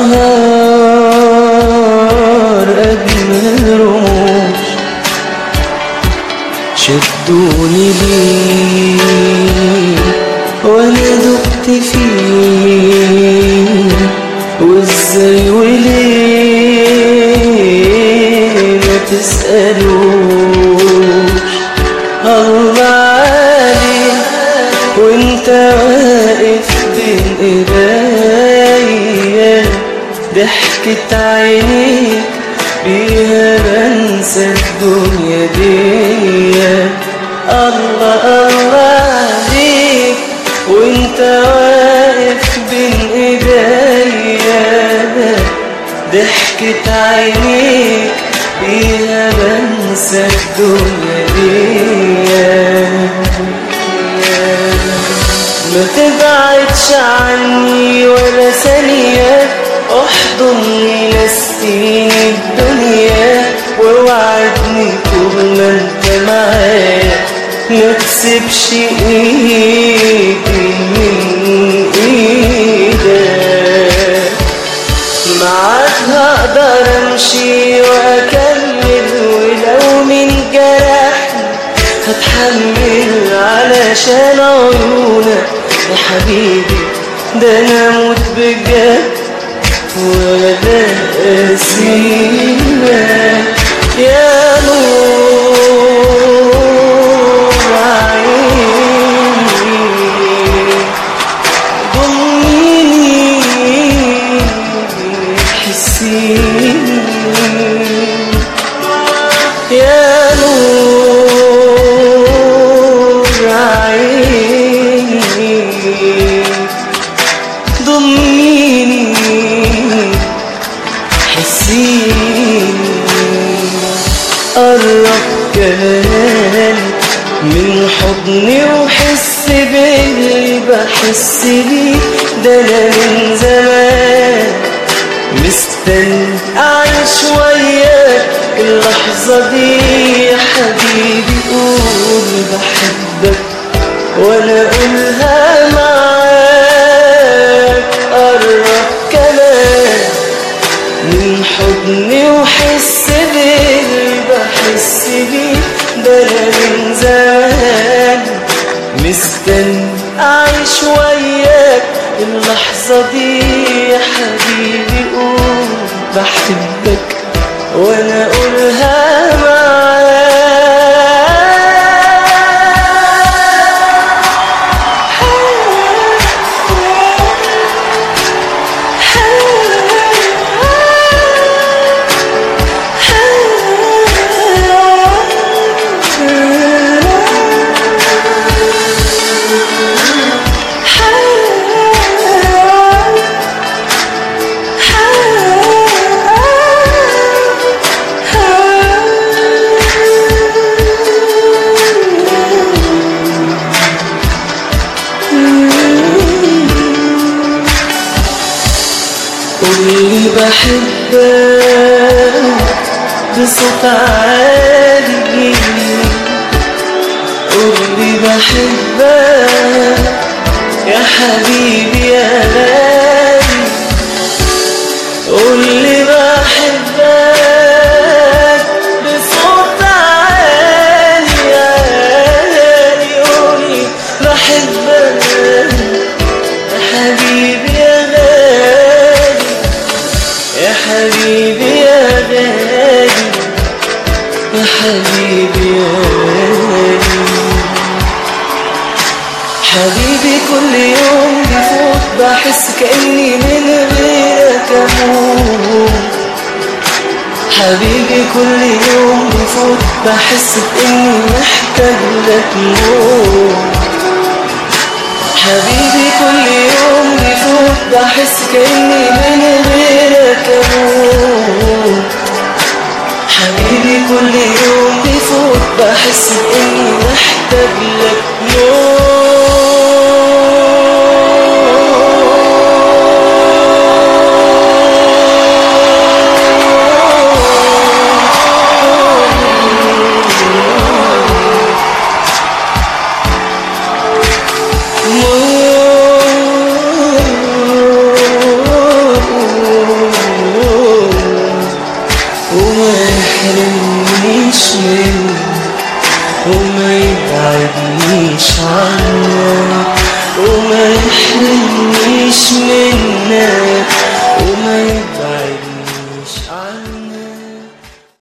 نهار أجمل رموش شدوني ليه وانا دقت فيه وازاي وليه ما تسألوش الله عليك وانت واقف بين ايديا ضحكة عينيك بيها بنسى الدنيا دي الله الله عليك وانت واقف بين ايديا ضحكة عينيك بيها بنسى الدنيا دي ما تبعدش عني ولا ثانية احضني نسيني الدنيا ووعدني طول ما انت معايا ما تسيبش ايدي من ايدك معاك هقدر امشي واكمل ولو من جرحني هتحمل علشان عيونك يا حبيبي ده انا اموت بجد ولا اسيبك يا نور عيني ضمني حسيني يا نور عيني ضمني حسيني قرب كمان من حضني وحس باللي بحس بيه ده انا من زمان مستني اعيش وياك اللحظة دي يا حبيبي قول بحبك وانا اقولها معاك قرب كمان من حضني وحس باللي بحس بيه ده انا من زمان مستني اعيش وياك اللحظة دي يا حبيبي قول بحبك وانا اقولها قولي بحبك بصوت عالي قولي بحبك يا حبيبي يا غالي قولي بحبك بصوت عالي عالي قولي بحبك يا حبيبي يا غالي يا حبيبي يا غالي يا حبيبي يا غالي حبيبي كل يوم بيفوت بحس كأني من غيرك أموت حبيبي كل يوم بيفوت بحس بإني محتاج لك موت حبيبي كل يوم بيفوت بحس كأني من غيرك أموت حبيبي كل يوم بيفوت بحس بإني محتاج لك موت يحرمنيش منك وما يبعدنيش عنك